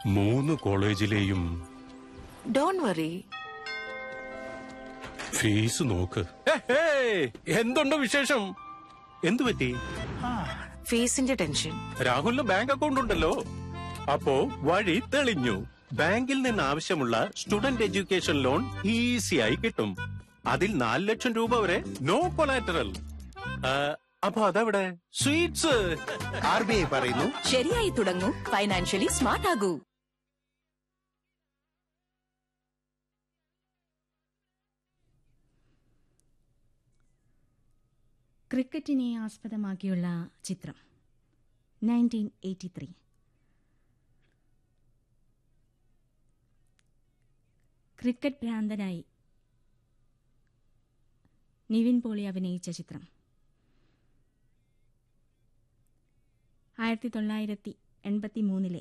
മൂന്ന് കോളേജിലെയും don't worry fees നോക്ക് എന്തുണ്ട് വിശേഷം എന്തു പറ്റി ഫീസിന്റെ ടെൻഷൻ രാഹുലിന് ബാങ്ക് അക്കൗണ്ട് ഉണ്ടല്ലോ അപ്പോ വഴി തെളിഞ്ഞു ബാങ്കിൽ നിന്ന് ആവശ്യമുള്ള സ്റ്റുഡന്റ് എഡ്യൂക്കേഷൻ ലോൺ ഈസിയായി കിട്ടും അതിൽ നാല് ലക്ഷം രൂപ വരെ നോ കൊളാറ്ററൽ അപ്പൊ അതെവിടെ സ്വീറ്റ്സ് ആർ ബി ഐ പറയുന്നു ശരിയായി തുടങ്ങൂ ഫൈനാൻഷ്യലി സ്മാർട്ട് ആകൂ ക്രിക്കറ്റിനെ ആസ്പദമാക്കിയുള്ള ചിത്രം നയൻറ്റീൻ എയ്റ്റി ത്രീ ക്രിക്കറ്റ് ഭ്രാന്തനായി നിവിൻ പോളി അഭിനയിച്ച ചിത്രം ആയിരത്തി തൊള്ളായിരത്തി എൺപത്തി മൂന്നിലെ